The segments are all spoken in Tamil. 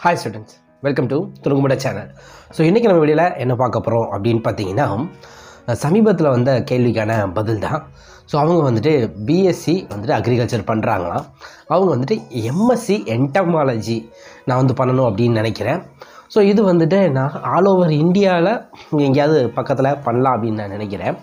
ஹாய் ஸ்டூடெண்ட்ஸ் வெல்கம் டு துணுங்குமுட சேனல் ஸோ இன்றைக்கி நம்ம வீடியோவில் என்ன பார்க்க போகிறோம் அப்படின்னு பார்த்தீங்கன்னா சமீபத்தில் வந்த கேள்விக்கான பதில் தான் ஸோ அவங்க வந்துட்டு பிஎஸ்சி வந்துட்டு அக்ரிகல்ச்சர் பண்ணுறாங்களாம் அவங்க வந்துட்டு எம்எஸ்சி என்டமாலஜி நான் வந்து பண்ணணும் அப்படின்னு நினைக்கிறேன் ஸோ இது வந்துட்டு நான் ஆல் ஓவர் இந்தியாவில் எங்கேயாவது பக்கத்தில் பண்ணலாம் அப்படின்னு நான் நினைக்கிறேன்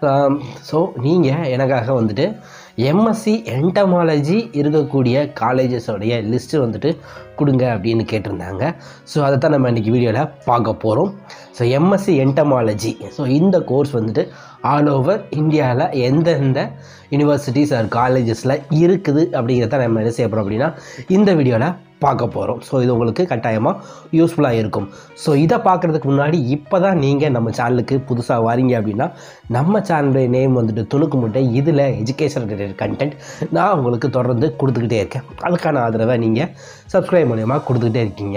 ஸோ நீங்கள் எனக்காக வந்துட்டு எம்எஸ்சி என்டமாலஜி இருக்கக்கூடிய காலேஜஸோடைய லிஸ்ட்டு வந்துட்டு கொடுங்க அப்படின்னு கேட்டிருந்தாங்க ஸோ அதை தான் நம்ம இன்றைக்கி வீடியோவில் பார்க்க போகிறோம் ஸோ எம்எஸ்சி என்டமாலஜி ஸோ இந்த கோர்ஸ் வந்துட்டு ஆல் ஓவர் இந்தியாவில் எந்தெந்த யூனிவர்சிட்டிஸ் ஆர் காலேஜஸில் இருக்குது அப்படிங்கிறத நம்ம என்ன செய்ய போகிறோம் அப்படின்னா இந்த வீடியோவில் பார்க்க போகிறோம் ஸோ இது உங்களுக்கு கட்டாயமாக யூஸ்ஃபுல்லாக இருக்கும் ஸோ இதை பார்க்குறதுக்கு முன்னாடி இப்போ தான் நீங்கள் நம்ம சேனலுக்கு புதுசாக வரீங்க அப்படின்னா நம்ம சேனலுடைய நேம் வந்துட்டு துணுக்கு முட்டை இதில் எஜுகேஷன் ரிலேட்டட் கண்டென்ட் நான் உங்களுக்கு தொடர்ந்து கொடுத்துக்கிட்டே இருக்கேன் அதுக்கான ஆதரவை நீங்கள் சப்ஸ்கிரைப் மூலயமா கொடுத்துக்கிட்டே இருக்கீங்க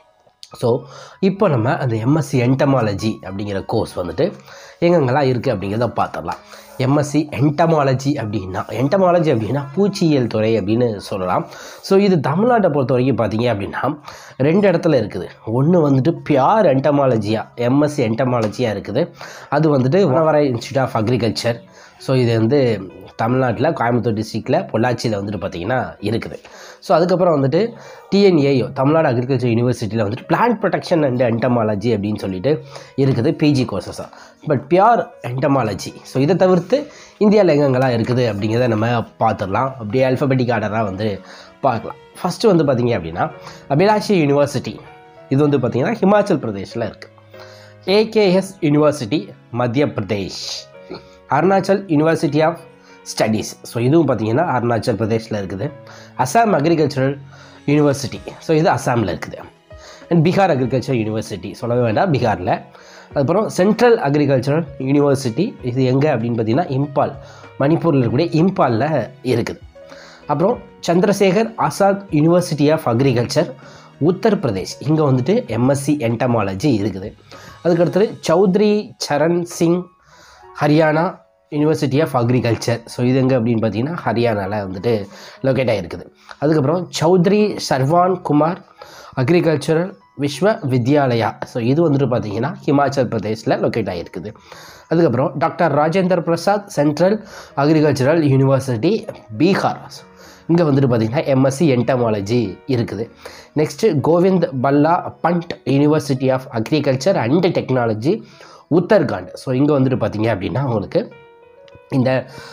ஸோ இப்போ நம்ம அந்த எம்எஸ்சி என்டமாலஜி அப்படிங்கிற கோர்ஸ் வந்துட்டு எங்கெங்கெல்லாம் இருக்குது அப்படிங்கிறத பார்த்துடலாம் எம்எஸ்சி என்டமாலஜி அப்படின்னா என்டமாலஜி அப்படின்னா பூச்சியியல் துறை அப்படின்னு சொல்லலாம் ஸோ இது தமிழ்நாட்டை பொறுத்த வரைக்கும் பார்த்தீங்க அப்படின்னா ரெண்டு இடத்துல இருக்குது ஒன்று வந்துட்டு பியார் என்டமாலஜியா எம்எஸ்சி என்டமாலஜியாக இருக்குது அது வந்துட்டு Vanavarayar institute of agriculture so இது வந்து தமிழ்நாட்டில் கோயம்புத்தூர் டிஸ்ட்ரிக்டில் பொள்ளாச்சியில் வந்துட்டு பார்த்திங்கன்னா இருக்குது ஸோ அதுக்கப்புறம் வந்துட்டு டிஎன்ஏயோ தமிழ்நாடு அக்ரிகல்ச்சர் யூனிவர்சிட்டியில் வந்துட்டு பிளான்ட் ப்ரொடெக்ஷன் அண்ட் என்டமாலஜி அப்படின்னு சொல்லிட்டு இருக்குது பிஜி கோர்சஸாக பட் பியார் என்டமாலஜி ஸோ இதை தவிர்த்து இந்தியாவில் எங்கெங்கெல்லாம் இருக்குது அப்படிங்கிறத நம்ம பார்த்துடலாம் அப்படியே அல்ஃபபெட்டிக் ஆர்டராக வந்து பார்க்கலாம் ஃபஸ்ட்டு வந்து பார்த்திங்க அப்படின்னா அபிலாஷி யூனிவர்சிட்டி இது வந்து பார்த்திங்கன்னா ஹிமாச்சல் பிரதேஷில் இருக்குது AKS university Madhya Pradesh Arunachal university of studies so இதுவும் பார்த்தீங்கன்னா அருணாச்சல் பிரதேஷில் இருக்குது அசாம் அக்ரிகல்ச்சரல் யூனிவர்சிட்டி ஸோ இது அசாமில் இருக்குது அண்ட் பீகார் அக்ரிகல்ச்சர் யூனிவர்சிட்டி சொல்லவே வேண்டாம் பீகாரில் அதுக்கப்புறம் சென்ட்ரல் அக்ரிகல்ச்சரல் யூனிவர்சிட்டி இது எங்கே அப்படின்னு பார்த்தீங்கன்னா இம்பால் மணிப்பூரில் இருக்கக்கூடிய இம்பாலில் இருக்குது அப்புறம் Chandrashekhar Azad university of agriculture Uttar Pradesh இங்கே வந்துட்டு எம்எஸ்சி என்டமாலஜி இருக்குது அதுக்கடுத்தது Chaudhary Charan Singh Haryana university of agriculture so இது எங்கே அப்படின்னு பார்த்தீங்கன்னா ஹரியானாவில் வந்துட்டு லொக்கேட் ஆகிருக்குது அதுக்கப்புறம் சௌத்ரி சர்வான் குமார் அக்ரிகல்ச்சரல் விஸ்வ வித்யாலயா ஸோ இது வந்துட்டு பார்த்தீங்கன்னா ஹிமாச்சல் பிரதேஷில் லொக்கேட் ஆகிருக்குது அதுக்கப்புறம் doctor Rajendra Prasad central agricultural university Bihar இங்கே வந்துட்டு பார்த்திங்கன்னா எம்எஸ்சி என்டமாலஜி இருக்குது next Govind Ballabh Pant university of agriculture and technology Uttarakhand so இங்கே வந்துட்டு பார்த்தீங்க அப்படின்னா உங்களுக்கு இந்த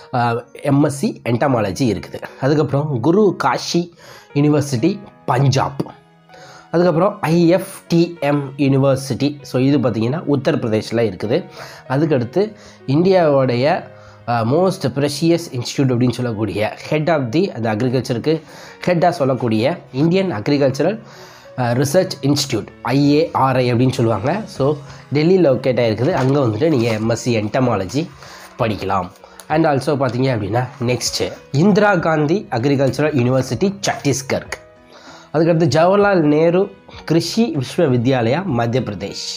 எம்எஸ்சி என்டமாலஜி இருக்குது அதுக்கப்புறம் குரு காஷி யூனிவர்சிட்டி பஞ்சாப் அதுக்கப்புறம் ஐஎஃப்டிஎம் யூனிவர்சிட்டி ஸோ இது பார்த்திங்கன்னா உத்தரப்பிரதேஷில் இருக்குது அதுக்கடுத்து இந்தியாவோடைய மோஸ்ட் ப்ரெஷியஸ் இன்ஸ்டியூட் அப்படின்னு சொல்லக்கூடிய ஹெட் ஆஃப் தி அந்த அக்ரிகல்ச்சருக்கு ஹெட்டாக சொல்லக்கூடிய Indian agricultural research institute IARI அப்படின்னு சொல்லுவாங்க ஸோ டெல்லியில் லொக்கேட் ஆகிருக்குது அங்கே வந்துட்டு நீங்கள் எம்எஸ்சி என்டமாலஜி படிக்கலாம் அண்ட் ஆல்சோ பார்த்தீங்க அப்படின்னா next Indira Gandhi agricultural university Chhattisgarh அதுக்கடுத்து Jawaharlal Nehru Krishi Vishwavidyalaya Madhya Pradesh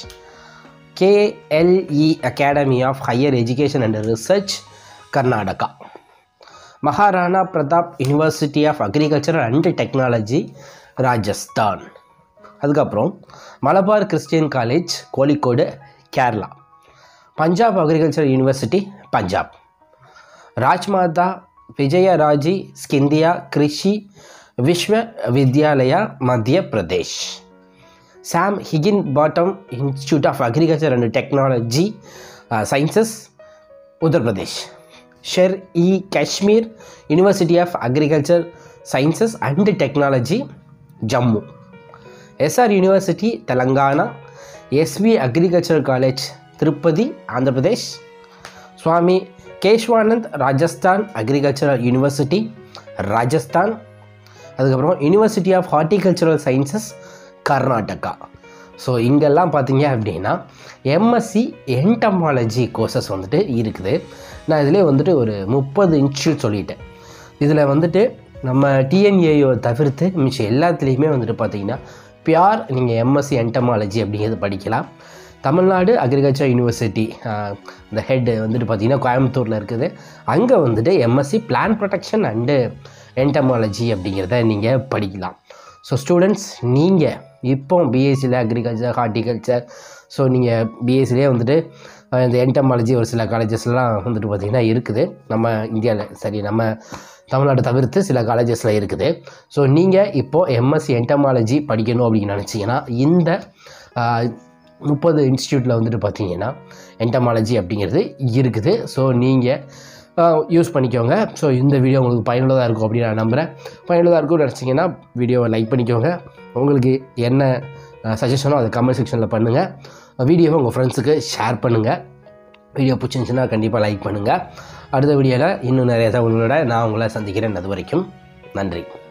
KLE academy of higher education and research Karnataka Maharana Pratap university of agriculture and technology Rajasthan அதுக்கப்புறம் Malabar Christian college Kozhikode Kerala Punjab agriculture university Punjab Rajmata Vijayaraje Scindia Krishi Vishwa Vidyalaya மத்திய Pradesh Sam Higginbottom institute of agriculture and technology sciences Uttar Pradesh Sher e Kashmir university of agriculture sciences and technology Jammu SR university Telangana SV agriculture college Tirupati Andhra Pradesh Swami Keshwanand Rajasthan agricultural university Rajasthan அதுக்கப்புறம் university of horticultural sciences Karnataka so இங்கெல்லாம் பார்த்தீங்க அப்படின்னா எம்எஸ்சி என்டமாலஜி கோர்சஸ் வந்துட்டு இருக்குது நான் இதிலே வந்துட்டு ஒரு முப்பது இன்ஸ்டியூட் சொல்லிட்டேன் இதில் வந்துட்டு நம்ம டிஎன்ஏயோ தவிர்த்து மிச்சம் எல்லாத்துலேயுமே வந்துட்டு பார்த்தீங்கன்னா பியார் நீங்கள் எம்எஸ்சி என்டமாலஜி அப்படிங்கிறது படிக்கலாம் தமிழ்நாடு அக்ரிகல்ச்சர் யூனிவர்சிட்டி இந்த ஹெட் வந்துட்டு பார்த்திங்கன்னா கோயம்புத்தூரில் இருக்குது அங்கே வந்துட்டு MSc plant protection and entomology அப்படிங்கிறத நீங்கள் படிக்கலாம் ஸோ ஸ்டூடெண்ட்ஸ் நீங்கள் இப்போ பிஎஸ்சியில் அக்ரிகல்ச்சர் ஹார்டிகல்ச்சர் ஸோ நீங்கள் பிஎஸ்சிலே வந்துட்டு அஹ், இந்த என்டமாலஜி ஒரு சில காலேஜஸ்லாம் வந்துட்டு பார்த்திங்கன்னா இருக்குது நம்ம இந்தியாவில் சரி நம்ம தமிழ்நாடு தவிர்த்து சில காலேஜஸில் இருக்குது ஸோ நீங்கள் இப்போது எம்எஸ்சி என்டமாலஜி படிக்கணும் அப்படின்னு நினச்சிங்கன்னா இந்த முப்பது இன்ஸ்டியூட்டில் வந்துட்டு பார்த்தீங்கன்னா என்டமாலஜி அப்படிங்கிறது இருக்குது ஸோ நீங்கள் யூஸ் பண்ணிக்கோங்க ஸோ இந்த வீடியோ உங்களுக்கு பயனுள்ளதாக இருக்கும் அப்படின்னு நான் நம்புகிறேன் பயனுள்ளதாக இருக்கும்னு நினச்சிங்கன்னா வீடியோவை லைக் பண்ணிக்கோங்க உங்களுக்கு என்ன சஜஷனோ அதை கமெண்ட் செக்ஷனில் பண்ணுங்கள் வீடியோவை உங்கள் ஃப்ரெண்ட்ஸுக்கு ஷேர் பண்ணுங்கள் வீடியோ பிடிச்சிருந்துச்சுன்னா கண்டிப்பாக லைக் பண்ணுங்கள் அடுத்த வீடியோவில் இன்னும் நிறைய தகவல்களோட நான் உங்களை சந்திக்கிறேன் அது வரைக்கும் நன்றி